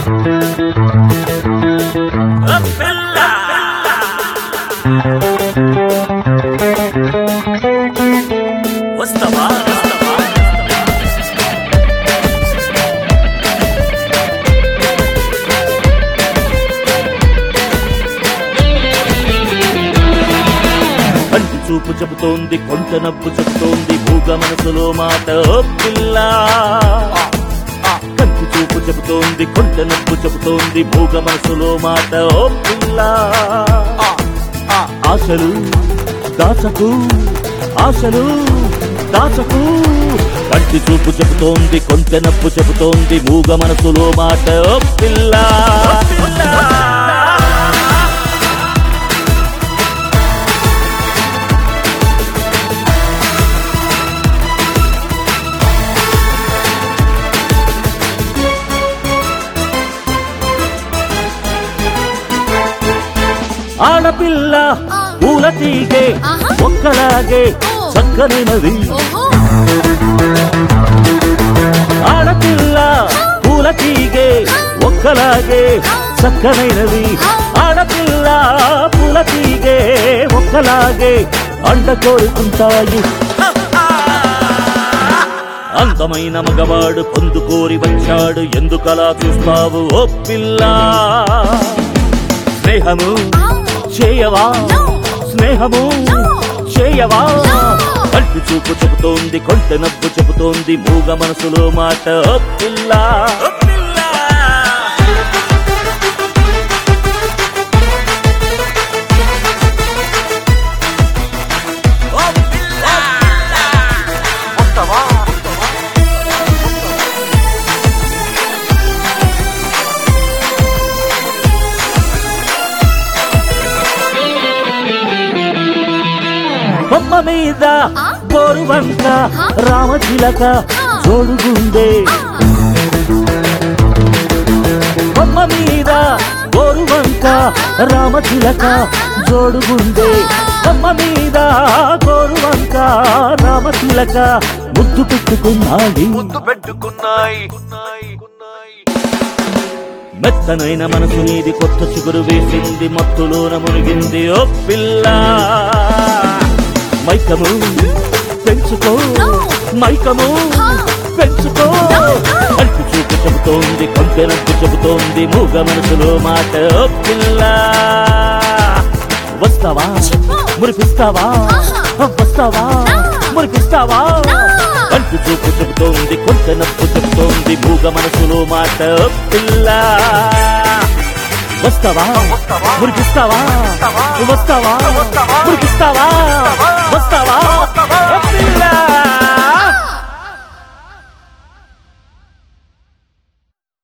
వస్తావా కంటి చూపు చెబుతోంది కొంట నవ్వు చెబుతోంది మూగ మనసులో మాట ఓ పిల్ల కంటి చూపు చెబుతోంది కొంట నవ్వు చెబుతోంది మూగ మనసులో మాట ఓ పిల్ల ఆశలు దాచకు ఆశలు దాచకు కంటి చూపు చెబుతోంది కొంట నవ్వు చెబుతోంది మూగ మనసులో మాట ఓ పిల్ల ఆడపిల్ల పూల తీగే ఆహా. ఒక్కలాగే ఓ. చక్కనైనది ఓహో ఆడపిల్ల పూల తీగే ఒక్కలాగే చక్కనైనది ఆడపిల్ల పూల తీగే ఒక్కలాగే అండ కోరుకుంటాయి అందమైన మగవాడు పొందుకోరి వచ్చాడు ఎందుకలా చూస్తావు ఓ పిల్ల స్నేహము చేయవా No. స్నేహము No. చేయవా No. కంటి చూపు చెబుతోంది కొంట నవ్వు చెబుతోంది మూగ మనసులో మాట ఓ పిల్ల ఓ పిల్ల ఓ పిల్ల వస్తావా బొమ్మ మీద ఆ? గోరువంక ఆ? రామచిలక ఆ. జోడుగుండే బొమ్మ మీద గోరువంక రామచిలక జోడుగుండే బొమ్మ మీద గోరువంక రామచిలక ముద్దు పెట్టుకున్నాయి ముద్దు పెట్టుకున్నాయి మెత్తనైన మనసు నీది కొత్త చిగురు వేసింది మత్తులోన మునిగింది ఓ పిల్ల మైకము పెంచుకో మైకము పెంచుకో కంటి చూపు చెబుతోంది కొంచెనట్టు చెబుతోంది మూగ మనసులో మాట ఓ పిల్ల వస్తావా చెప్పు. మురిపిస్తావా ఆహా. వస్తావా నా. మురిపిస్తావా నా. కంటి చూపు చెబుతోంది కొంత నప్పు చెబుతోంది మూగ మనసులో మాట ఓ పిల్ల వస్తావా వస్తావా? మురిపిస్తావా వస్తావా? వస్తావా వస్తావా? మురిపిస్తావా